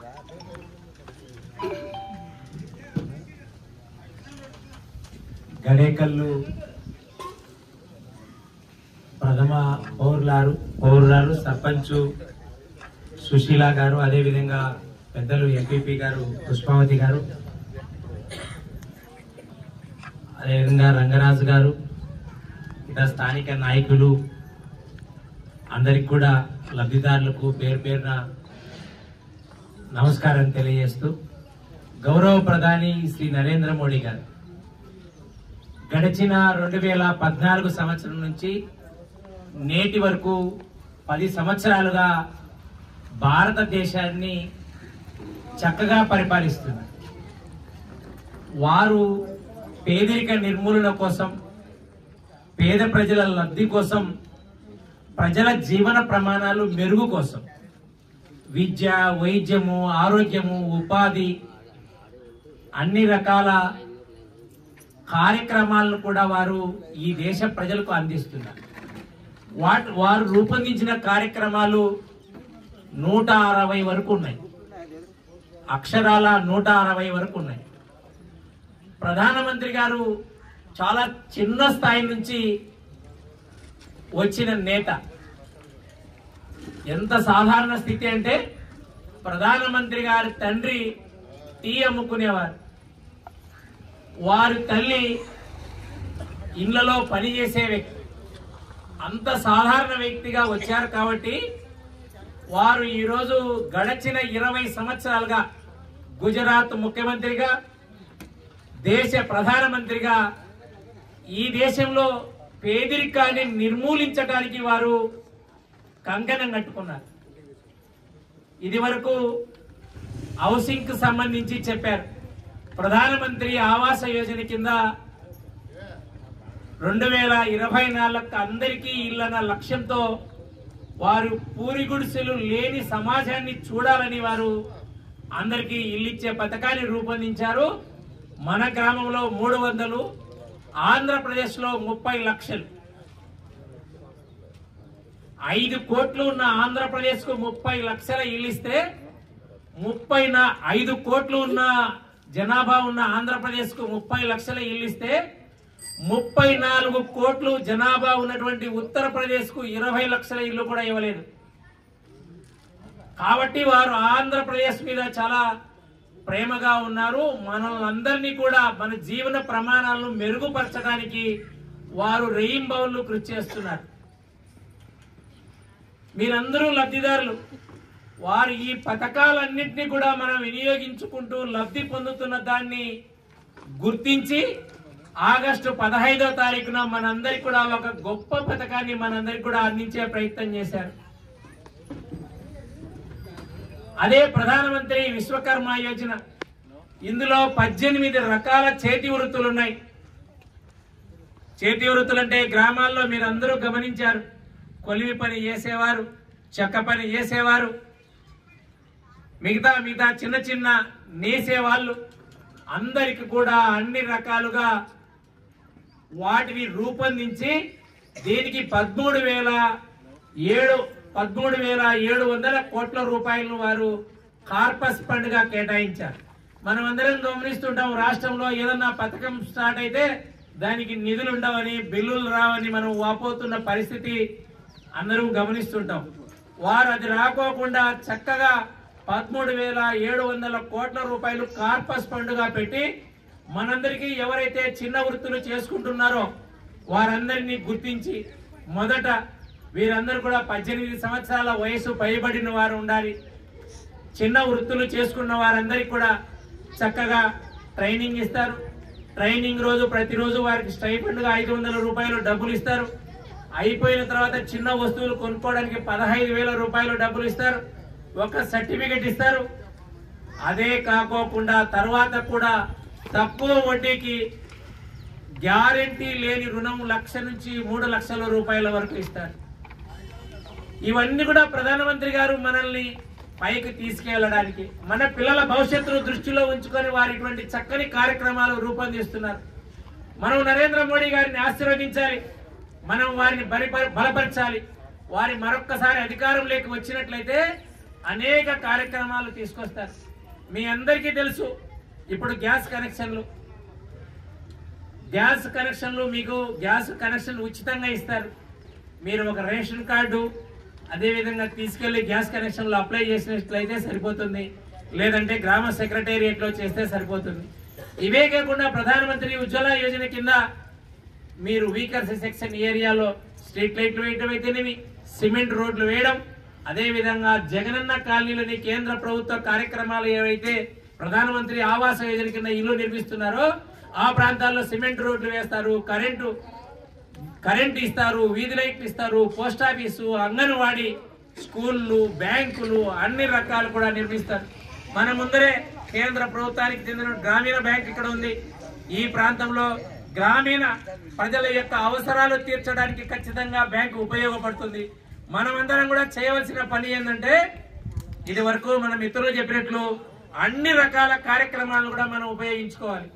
గడేకల్లు ప్రథమ పౌరులారు పౌరులారు సర్పంచ్ సుశీల గారు అదేవిధంగా పెద్దలు ఎంపీపీ గారు పుష్పావతి గారు అదేవిధంగా రంగరాజు గారు ఇతర స్థానిక నాయకులు అందరికి కూడా లబ్ధిదారులకు పేరు పేరున నమస్కారం తెలియజేస్తూ గౌరవ ప్రధాని శ్రీ నరేంద్ర మోడీ గారు గడిచిన రెండు వేల పద్నాలుగు సంవత్సరం నుంచి నేటి వరకు పది సంవత్సరాలుగా భారతదేశాన్ని చక్కగా పరిపాలిస్తున్నారు వారు పేదరిక నిర్మూలన కోసం పేద ప్రజల లబ్ధి కోసం ప్రజల జీవన ప్రమాణాలు మెరుగు కోసం విద్య వైద్యము ఆరోగ్యము ఉపాధి అన్ని రకాల కార్యక్రమాలను కూడా వారు ఈ దేశ ప్రజలకు అందిస్తున్నారు వాట్ వారు రూపొందించిన కార్యక్రమాలు నూట అరవై వరకు ఉన్నాయి అక్షరాల నూట అరవై వరకు ఉన్నాయి ప్రధానమంత్రి గారు చాలా చిన్న స్థాయి నుంచి వచ్చిన నేత ఎంత సాధారణ స్థితి అంటే ప్రధానమంత్రి గారి తండ్రి టీ అమ్ముకునేవారు వారి తల్లి ఇళ్లలో పనిచేసే వ్యక్తి అంత సాధారణ వ్యక్తిగా వచ్చారు కాబట్టి వారు ఈరోజు గడచిన ఇరవై సంవత్సరాలుగా గుజరాత్ ముఖ్యమంత్రిగా దేశ ప్రధానమంత్రిగా ఈ దేశంలో పేదరికాన్ని నిర్మూలించడానికి వారు కంకణం కట్టుకున్నారు ఇది వరకు హౌసింగ్ కు సంబంధించి చెప్పారు ప్రధానమంత్రి ఆవాస యోజన కింద రెండు వేల ఇరవై నాలుగు అందరికీ ఇళ్ళన్న లక్ష్యంతో వారు పూరి గుడిసెలు లేని సమాజాన్ని చూడాలని వారు అందరికీ ఇల్లిచ్చే పథకాన్ని రూపొందించారు మన గ్రామంలో మూడు వందలు ఆంధ్రప్రదేశ్లో ముప్పై లక్షలు ఐదు కోట్లు ఉన్న ఆంధ్రప్రదేశ్ కు ముప్పై లక్షల ఇల్లు ఇస్తే ముప్పై నా ఐదు కోట్లు ఉన్న జనాభా ఉన్న ఆంధ్రప్రదేశ్ కు ముప్పై లక్షల ఇల్లు ఇస్తే ముప్పై నాలుగు కోట్లు జనాభా ఉన్నటువంటి ఉత్తరప్రదేశ్ కు ఇరవై లక్షల ఇల్లు కూడా ఇవ్వలేదు కాబట్టి వారు ఆంధ్రప్రదేశ్ మీద చాలా ప్రేమగా ఉన్నారు మనల్ని కూడా మన జీవన ప్రమాణాలను మెరుగుపరచడానికి వారు రెయింబౌళ్ళు కృషి చేస్తున్నారు మీరందరూ లబ్ధిదారులు వారు ఈ పథకాలన్నింటినీ కూడా మనం వినియోగించుకుంటూ లబ్ధి పొందుతున్న దాన్ని గుర్తించి ఆగస్టు పదహైదో తారీఖున మనందరికి కూడా ఒక గొప్ప పథకాన్ని మనందరికి కూడా అందించే ప్రయత్నం చేశారు అదే ప్రధానమంత్రి విశ్వకర్మ యోజన ఇందులో పద్దెనిమిది రకాల చేతి వృత్తులు ఉన్నాయి చేతి వృత్తులు అంటే గ్రామాల్లో మీరందరూ గమనించారు కొలివి పని చేసేవారు చెక్క పని చేసేవారు మిగతా మిగతా చిన్న చిన్న నేసే వాళ్ళు అందరికి కూడా అన్ని రకాలుగా వాటిని రూపొందించి దీనికి పదమూడు వేల ఏడు పదమూడు వేల ఏడు వందల కోట్ల రూపాయలను వారు కార్పస్ ఫండ్ గా కేటాయించారు మనం అందరం గమనిస్తుంటాం రాష్ట్రంలో ఏదన్నా పథకం స్టార్ట్ అయితే దానికి నిధులు ఉండవని బిల్లులు రావని మనం వాపోతున్న పరిస్థితి అందరూ గమనిస్తుంటాం వారు అది రాకోకుండా చక్కగా పదమూడు వేల ఏడు వందల కోట్ల రూపాయలు కార్పస్ ఫండ్ గా పెట్టి మనందరికీ ఎవరైతే చిన్న వృత్తులు చేసుకుంటున్నారో వారందరినీ గుర్తించి మొదట వీరందరూ కూడా పద్దెనిమిది సంవత్సరాల వయసు పైబడిన వారు ఉండాలి చిన్న వృత్తులు చేసుకున్న వారందరికీ కూడా చక్కగా ట్రైనింగ్ ఇస్తారు ట్రైనింగ్ రోజు ప్రతిరోజు వారికి స్టైఫండ్ గా ఐదు వందల రూపాయలు డబ్బులు ఇస్తారు అయిపోయిన తర్వాత చిన్న వస్తువులు కొనుక్కోవడానికి పదహైదు వేల రూపాయలు డబ్బులు ఇస్తారు ఒక సర్టిఫికెట్ ఇస్తారు అదే కాకోకుండా తర్వాత కూడా తక్కువ వడ్డీకి గ్యారెంటీ లేని రుణం లక్ష నుంచి మూడు లక్షల రూపాయల వరకు ఇస్తారు ఇవన్నీ కూడా ప్రధానమంత్రి గారు మనల్ని పైకి తీసుకెళ్లడానికి మన పిల్లల భవిష్యత్తును దృష్టిలో ఉంచుకొని వారి ఇటువంటి చక్కని కార్యక్రమాలు రూపొందిస్తున్నారు మనం నరేంద్ర మోడీ గారిని ఆశీర్వదించాలి మనం వారిని బలి బలపరచాలి వారి మరొక్కసారి అధికారంలోకి వచ్చినట్లయితే అనేక కార్యక్రమాలు తీసుకొస్తారు మీ అందరికీ తెలుసు ఇప్పుడు గ్యాస్ కనెక్షన్లు గ్యాస్ కనెక్షన్లు మీకు గ్యాస్ కనెక్షన్ ఉచితంగా ఇస్తారు మీరు ఒక రేషన్ కార్డు అదేవిధంగా తీసుకెళ్లి గ్యాస్ కనెక్షన్లు అప్లై చేసినట్లయితే సరిపోతుంది లేదంటే గ్రామ సెక్రటేరియట్లో చేస్తే సరిపోతుంది ఇవే కాకుండా ప్రధానమంత్రి ఉజ్వల యోజన కింద మీరు వీకర్ సెక్షన్ ఏరియాలో స్ట్రీట్ లైట్లు వేయడం అయితేనేమి సిమెంట్ రోడ్లు వేయడం అదేవిధంగా జగనన్న కాలనీలని కేంద్ర ప్రభుత్వ కార్యక్రమాలు ఏవైతే ప్రధానమంత్రి ఆవాస యోజన కింద ఇల్లు నిర్మిస్తున్నారో ఆ ప్రాంతాల్లో సిమెంట్ రోడ్లు వేస్తారు కరెంటు కరెంట్ ఇస్తారు వీధి లైట్లు ఇస్తారు పోస్ట్ ఆఫీసు అంగన్వాడీ స్కూళ్ళు బ్యాంకులు అన్ని రకాలు కూడా నిర్మిస్తారు మన ముందరే కేంద్ర ప్రభుత్వానికి చెందిన గ్రామీణ బ్యాంక్ ఇక్కడ ఉంది ఈ ప్రాంతంలో గ్రామీణ ప్రజల యొక్క అవసరాలు తీర్చడానికి ఖచ్చితంగా బ్యాంకు ఉపయోగపడుతుంది మనమందరం కూడా చేయవలసిన పని ఏంటంటే ఇది వరకు మన మిత్రులు చెప్పినట్లు అన్ని రకాల కార్యక్రమాలను కూడా మనం ఉపయోగించుకోవాలి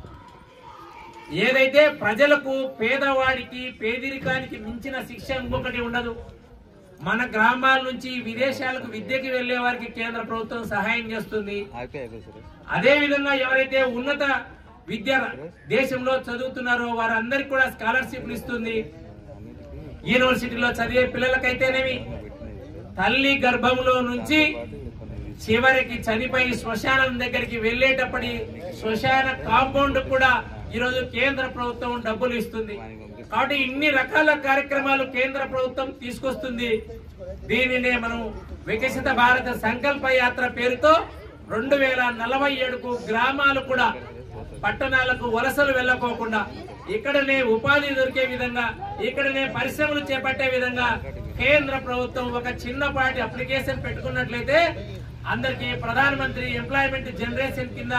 ఏదైతే ప్రజలకు పేదవాడికి పేదరికానికి మించిన శిక్ష ఇంకొకటి ఉండదు మన గ్రామాల నుంచి విదేశాలకు విద్యకి వెళ్లే వారికి కేంద్ర ప్రభుత్వం సహాయం చేస్తుంది అదే విధంగా ఎవరైతే ఉన్నత విద్య దేశంలో చదువుతున్నారో వారందరికి కూడా స్కాలర్షిప్లు ఇస్తుంది యూనివర్సిటీలో చదివే పిల్లలకైతేనేమి తల్లి గర్భంలో నుంచి చివరికి చనిపోయి శ్మశానం దగ్గరికి వెళ్ళేటప్పటి శ్మశాన కాంపౌండ్ కూడా ఈరోజు కేంద్ర ప్రభుత్వం డబ్బులు ఇస్తుంది కాబట్టి ఇన్ని రకాల కార్యక్రమాలు కేంద్ర ప్రభుత్వం తీసుకొస్తుంది దీనినే మనం వికసిత భారత సంకల్ప యాత్ర పేరుతో రెండు వేల నలభై ఏడుకు గ్రామాలు కూడా పట్టణాలకు వలసలు వెళ్ళకోకుండా ఇక్కడనే ఉపాధి దొరికే విధంగా ఇక్కడనే పరిశ్రమలు చేపట్టే విధంగా కేంద్ర ప్రభుత్వం ఒక చిన్నపాటి అప్లికేషన్ పెట్టుకున్నట్లయితే అందరికీ ప్రధానమంత్రి ఎంప్లాయ్మెంట్ జనరేషన్ కింద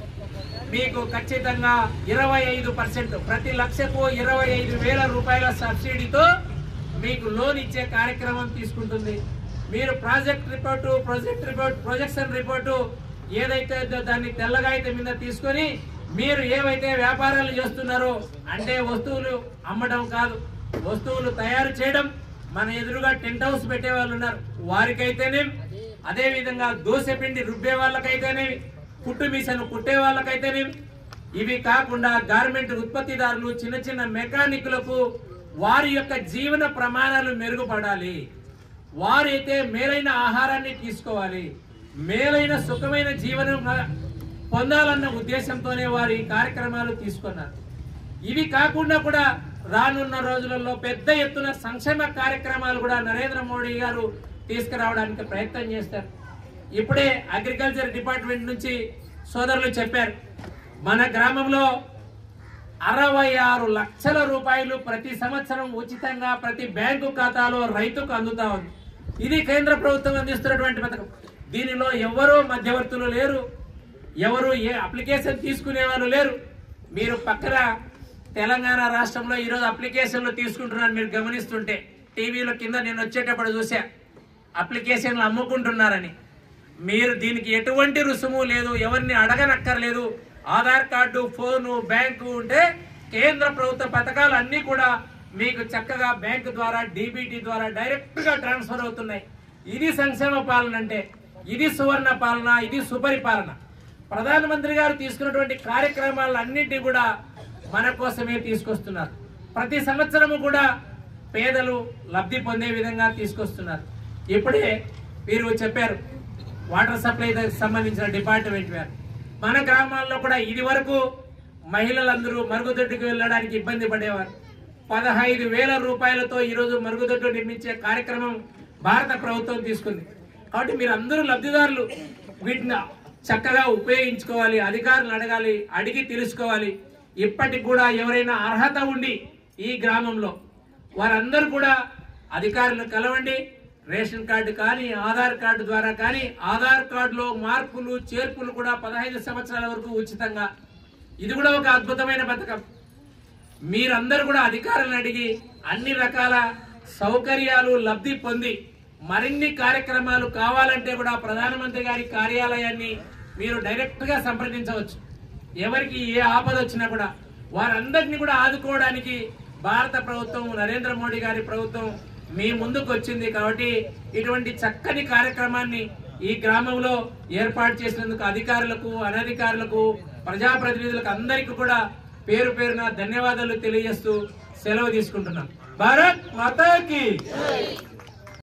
మీకు ఖచ్చితంగా ఇరవై ఐదు పర్సెంట్ ప్రతి లక్షకు ఇరవై ఐదు వేల రూపాయల సబ్సిడీతో మీకు లోన్ ఇచ్చే కార్యక్రమం తీసుకుంటుంది మీరు project report project report projection report ఏదైతే ఉందో దాన్ని తెల్లగాయితం మీద తీసుకొని మీరు ఏవైతే వ్యాపారాలు చేస్తున్నారో అంటే వస్తువులు అమ్మడం కాదు వస్తువులు తయారు చేయడం మన ఎదురుగా టెంట్ హౌస్ పెట్టే వాళ్ళు ఉన్నారు వారికైతేనే అదే విధంగా దోశ పిండి రుబ్బే వాళ్ళకైతేనేమి కుట్టు మిషన్ కుట్టే వాళ్ళకైతేనేమి ఇవి కాకుండా గార్మెంట్ ఉత్పత్తిదారులు చిన్న చిన్న మెకానికులకు వారి యొక్క జీవన ప్రమాణాలు మెరుగుపడాలి వారైతే మేలైన ఆహారాన్ని తీసుకోవాలి మేలైన సుఖమైన జీవనం పొందాలన్న ఉద్దేశంతోనే వారు ఈ కార్యక్రమాలు తీసుకున్నారు ఇవి కాకుండా కూడా రానున్న రోజులలో పెద్ద ఎత్తున సంక్షేమ కార్యక్రమాలు కూడా నరేంద్ర మోడీ గారు తీసుకురావడానికి ప్రయత్నం చేస్తారు ఇప్పుడే అగ్రికల్చర్ డిపార్ట్మెంట్ నుంచి సోదరులు చెప్పారు మన గ్రామంలో అరవై ఆరు లక్షల రూపాయలు ప్రతి సంవత్సరం ఉచితంగా ప్రతి బ్యాంకు ఖాతాలో రైతుకు అందుతా ఉంది ఇది కేంద్ర ప్రభుత్వం అందిస్తున్నటువంటి పథకం దీనిలో ఎవరో మధ్యవర్తులు లేరు ఎవరు ఏ అప్లికేషన్ తీసుకునే వాళ్ళు లేరు మీరు పక్కన తెలంగాణ రాష్ట్రంలో ఈరోజు అప్లికేషన్లు తీసుకుంటున్నారు మీరు గమనిస్తుంటే టీవీలో కింద నేను వచ్చేటప్పుడు చూసా అప్లికేషన్లు అమ్ముకుంటున్నారని మీరు దీనికి ఎటువంటి రుసుము లేదు ఎవరిని అడగనక్కర్లేదు ఆధార్ కార్డు ఫోను బ్యాంకు ఉంటే కేంద్ర ప్రభుత్వ పథకాలు అన్నీ కూడా మీకు చక్కగా బ్యాంకు ద్వారా డీబీటీ ద్వారా డైరెక్ట్ గా ట్రాన్స్ఫర్ అవుతున్నాయి ఇది సంక్షేమ పాలన అంటే ఇది సువర్ణ పాలన ఇది సుపరిపాలన ప్రధానమంత్రి గారు తీసుకున్నటువంటి కార్యక్రమాలన్నింటినీ కూడా మన కోసమే తీసుకొస్తున్నారు ప్రతి సంవత్సరము కూడా పేదలు లబ్ధి పొందే విధంగా తీసుకొస్తున్నారు ఇప్పుడే మీరు చెప్పారు వాటర్ సప్లై సంబంధించిన డిపార్ట్మెంట్ వారు మన గ్రామాల్లో కూడా ఇది వరకు మహిళలందరూ మరుగుదొడ్డుకు వెళ్ళడానికి ఇబ్బంది పడేవారు పదహైదు వేల రూపాయలతో ఈరోజు మరుగుదొడ్డు నిర్మించే కార్యక్రమం భారత ప్రభుత్వం తీసుకుంది కాబట్టి మీరు అందరూ లబ్ధిదారులు వీటిని చక్కగా ఉపయోగించుకోవాలి అధికారులు అడగాలి అడిగి తెలుసుకోవాలి ఇప్పటికి కూడా ఎవరైనా అర్హత ఉండి ఈ గ్రామంలో వారందరూ కూడా అధికారులను కలవండి రేషన్ కార్డు కానీ ఆధార్ కార్డు ద్వారా కానీ ఆధార్ కార్డులో మార్పులు చేర్పులు కూడా పదహైదు సంవత్సరాల వరకు ఉచితంగా ఇది కూడా ఒక అద్భుతమైన పథకం మీరందరూ కూడా అధికారులను అడిగి అన్ని రకాల సౌకర్యాలు లబ్ధి పొంది మరిన్ని కార్యక్రమాలు కావాలంటే కూడా ప్రధానమంత్రి గారి కార్యాలయాన్ని మీరు డైరెక్ట్ గా సంప్రదించవచ్చు ఎవరికి ఏ ఆపద వచ్చినా కూడా వారందరినీ కూడా ఆదుకోవడానికి భారత ప్రభుత్వం నరేంద్ర మోడీ గారి ప్రభుత్వం మీ ముందుకు వచ్చింది కాబట్టి ఇటువంటి చక్కని కార్యక్రమాన్ని ఈ గ్రామంలో ఏర్పాటు చేసినందుకు అధికారులకు అనధికారులకు ప్రజాప్రతినిధులకు అందరికీ కూడా పేరు పేరున ధన్యవాదాలు తెలియజేస్తూ సెలవు తీసుకుంటున్నాం భారత్ మాతాకి